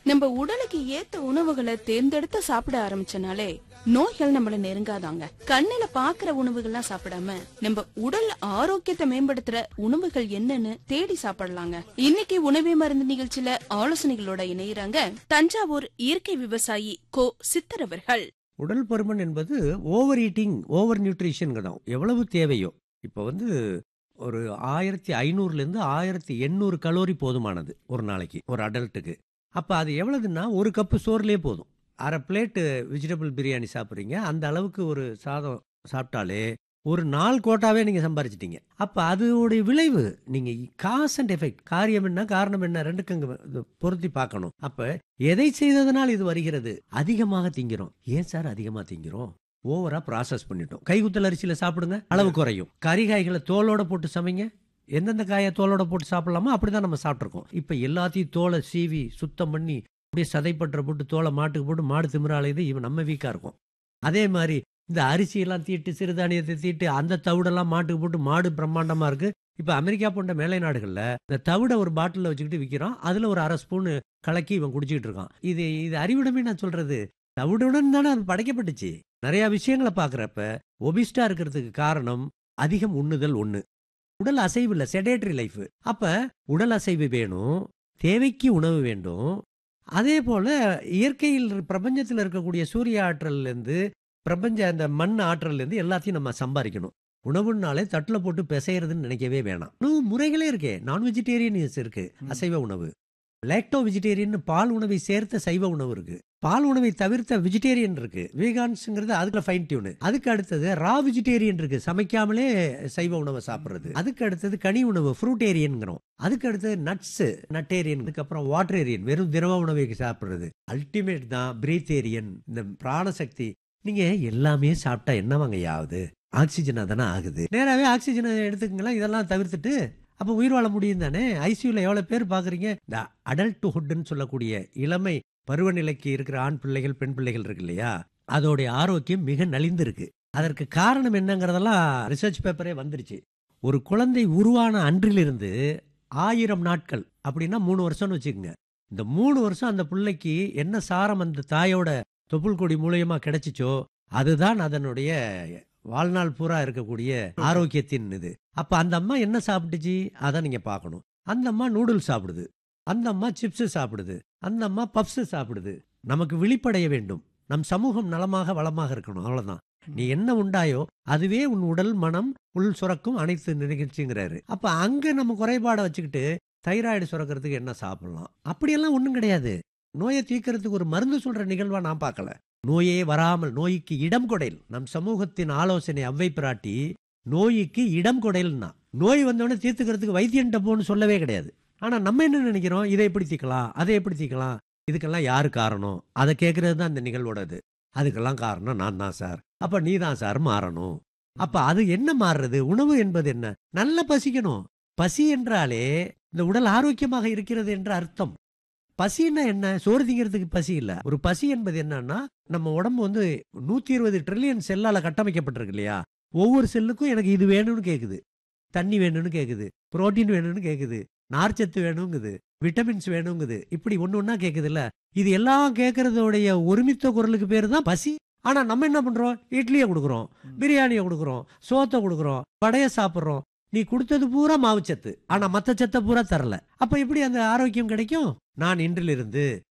நம்ம உடலுக்கு ஏத்த உணவுகளை தேர்ந்தெடுத்து சாப்பிட ஆரம்பிச்சனாலே நோய்கள் நம்மள நெருங்காதாங்க கண்ணுல பாக்குற உணவுகள்லாம் சாப்பிடாம நம்ம உடல் ஆரோக்கியத்தை மேம்படுத்துற உணவுகள் என்னன்னு தேடி சாப்பிடலாங்க இன்னைக்கு உணவே மருந்து நிகழ்ச்சியில ஆலோசனைகளோட இணையறாங்க தஞ்சாவூர் இயற்கை விவசாயி கோ சித்தர் அவர்கள் உடல் பருமன் என்பது ஓவர் ஈட்டிங் ஓவர் நியூட்ரிஷன் தான் எவ்வளவு தேவையோ இப்போ வந்து ஒரு ஆயிரத்தி ஐநூறுலேருந்து ஆயிரத்தி எண்ணூறு கலோரி போதுமானது ஒரு நாளைக்கு ஒரு அடல்ட்டுக்கு அப்போ அது எவ்வளவுன்னா ஒரு கப்பு சோறுலேயே போதும் அரை பிளேட்டு வெஜிடபிள் பிரியாணி சாப்பிட்றீங்க அந்த அளவுக்கு ஒரு சாதம் சாப்பிட்டாலே ஒரு நாள் கோட்டாவே நீங்கள் சம்பாரிச்சிட்டீங்க அப்போ அதோடைய விளைவு நீங்கள் காஸ் அண்ட் எஃபெக்ட் காரியம் என்ன காரணம் என்ன ரெண்டுக்கும் இங்க இது பொருத்தி பார்க்கணும் அப்போ எதை செய்ததனால் இது வருகிறது அதிகமாக திங்கிறோம் ஏன் சார் அதிகமாக திங்கிறோம் ஓவரா ப்ராசஸ் பண்ணிட்டோம் கைகுத்தல் அரிசியில் சாப்பிடுங்க அளவு குறையும் கறிகாய்களை தோலோட போட்டு சமைங்க எந்தெந்த காயை தோலோட போட்டு சாப்பிடலாமோ அப்படிதான் நம்ம சாப்பிட்ருக்கோம் இப்போ எல்லாத்தையும் தோலை சீவி சுத்தம் பண்ணி அப்படியே சதைப்பற்ற போட்டு தோலை மாட்டுக்கு போட்டு மாடு திமிராலையுது இவன் நம்ம வீக்காக இருக்கும் அதே மாதிரி இந்த அரிசியெல்லாம் தீட்டு சிறுதானியத்தை தீட்டு அந்த தவிடெல்லாம் மாட்டுக்கு போட்டு மாடு பிரம்மாண்டமாக இருக்கு இப்போ அமெரிக்கா போன்ற மேலை நாடுகளில் இந்த தவிட ஒரு பாட்டிலில் வச்சுக்கிட்டு விற்கிறான் அதில் ஒரு அரை ஸ்பூனு கலக்கி இவன் குடிச்சிட்டு இருக்கான் இது இது அறிவிடமே நான் சொல்றது தவிடுடன் தானே அது படைக்கப்பட்டுச்சு நிறைய விஷயங்களை பார்க்குறப்ப ஒபிஸ்டா இருக்கிறதுக்கு காரணம் அதிகம் உண்ணுதல் ஒன்று உடல் அசைவு இல்லை செடேட்டரி லைஃப் அப்ப உடல் அசைவு வேணும் தேவைக்கு உணவு வேண்டும் அதே போல இயற்கையில் பிரபஞ்சத்தில் இருக்கக்கூடிய சூரிய ஆற்றல்ல இருந்து பிரபஞ்ச அந்த மண் ஆற்றல்ல இருந்து எல்லாத்தையும் நம்ம சம்பாதிக்கணும் உணவுனாலே தட்டில் போட்டு பிசைறதுன்னு நினைக்கவே வேணாம் உணவு முறைகளே இருக்கே நான் வெஜிடேரியன்ஸ் இருக்கு அசைவ உணவு லேக்டோ வெஜிடேரியன் பால் உணவை சேர்த்த சைவ உணவு இருக்கு பால் உணவை தவிர்த்த வெஜிடேரியன் இருக்கு வீகான்ஸ்ங்கிறது அதுக்குள்ள ஃபைன் டியூனு அதுக்கு அடுத்தது ரா வெஜிடேரியன் இருக்கு சமைக்காமலே சைவ உணவை சாப்பிடுறது அதுக்கு அடுத்தது கனி உணவு ஃப்ரூட்டேரியன்ங்கிறோம் அதுக்கு அடுத்தது நட்ஸ் நட்டேரியன் அதுக்கப்புறம் வாட்டரேரியன் வெறும் திரவ உணவை சாப்பிடுறது அல்டிமேட் தான் பிரீத்தேரியன் இந்த பிராணசக்தி நீங்க எல்லாமே சாப்பிட்டா என்னவாங்க ஆகுது ஆக்சிஜனா தானே ஆகுது நேராவே ஆக்சிஜனை எடுத்துக்கங்களா இதெல்லாம் தவிர்த்துட்டு அப்போ உயிர் வாழ முடியும் தானே ஐசியூல எவ்வளவு பேர் பாக்குறீங்க இந்த அடல்ட்ஹுட்னு சொல்லக்கூடிய இளமை பருவநிலைக்கு இருக்கிற ஆண் பிள்ளைகள் பெண் பிள்ளைகள் இருக்கு இல்லையா அதோடைய ஆரோக்கியம் மிக நலிந்து இருக்கு அதற்கு காரணம் என்னங்கிறதெல்லாம் ரிசர்ச் பேப்பரே வந்துருச்சு ஒரு குழந்தை உருவான அன்றிலிருந்து ஆயிரம் நாட்கள் அப்படின்னா மூணு வருஷம்னு வச்சுக்கோங்க இந்த மூணு வருஷம் அந்த பிள்ளைக்கு என்ன சாரம் அந்த தாயோட தொப்புள் கொடி மூலியமா கிடைச்சிச்சோ அதுதான் அதனுடைய வாழ்நாள் பூரா இருக்கக்கூடிய ஆரோக்கியத்தின் இது அப்ப அந்த அம்மா என்ன சாப்பிட்டுச்சு அதை நீங்க பார்க்கணும் அந்த அம்மா நூடுல்ஸ் சாப்பிடுது அந்த அம்மா சிப்ஸ் சாப்பிடுது அந்த அம்மா பப்ஸ் சாப்பிடுது நமக்கு விழிப்படைய வேண்டும் நம் சமூகம் நலமாக வளமாக இருக்கணும் அவ்வளவுதான் நீ என்ன உண்டாயோ அதுவே உன் உடல் மனம் உள் சுரக்கும் அனைத்து நிகழ்ச்சிங்கிறாரு அப்ப அங்க நம்ம குறைபாடை வச்சுக்கிட்டு தைராய்டு சுரக்கிறதுக்கு என்ன சாப்பிடலாம் அப்படியெல்லாம் ஒண்ணும் கிடையாது நோயை தீர்க்கறதுக்கு ஒரு மருந்து சொல்ற நிகழ்வா நான் பார்க்கல நோயே வராமல் நோய்க்கு இடம் கொடைல் நம் சமூகத்தின் ஆலோசனை அவ்வை பிராட்டி நோய்க்கு இடம் கொடைல்னா நோய் வந்தோடனே தீர்த்துக்கிறதுக்கு வைத்தியன்ட்ட போன்னு சொல்லவே கிடையாது ஆனா நம்ம என்ன நினைக்கிறோம் இதை எப்படி தீர்க்கலாம் அதை எப்படி தீர்க்கலாம் இதுக்கெல்லாம் யாரு காரணம் அதை கேட்கறது தான் இந்த நிகழ்வோட இது அதுக்கெல்லாம் காரணம் நான் தான் சார் அப்ப நீ தான் சார் மாறணும் அப்ப அது என்ன மாறுறது உணவு என்பது என்ன நல்ல பசிக்கணும் பசி என்றாலே இந்த உடல் ஆரோக்கியமாக இருக்கிறது என்ற அர்த்தம் பசின்னா என்ன சோறு திங்கிறதுக்கு பசி இல்ல ஒரு பசி என்பது என்னன்னா நம்ம உடம்பு வந்து நூத்தி இருபது ட்ரில்லியன் செல்லால கட்டமைக்கப்பட்டிருக்கு இல்லையா ஒவ்வொரு செல்லுக்கும் எனக்கு இது வேணும்னு கேக்குது தண்ணி வேணும்னு கேக்குது புரோட்டீன் வேணும்னு கேக்குது நார்ச்சத்து வேணுங்குது விட்டமின்ஸ் வேணுங்குது இப்படி ஒண்ணு ஒண்ணா கேக்குதுல்ல இது எல்லாம் கேட்கறதோடைய ஒருமித்த குரலுக்கு பேர் தான் பசி ஆனா நம்ம என்ன பண்றோம் இட்லியை கொடுக்குறோம் பிரியாணியை கொடுக்குறோம் சோத்தை கொடுக்குறோம் வடைய சாப்பிட்றோம் நீ கொடுத்தது பூரா மாவுச்சத்து ஆனா மத்த சத்தை பூரா தரல அப்ப எப்படி அந்த ஆரோக்கியம் கிடைக்கும் நான் இன்றிலிருந்து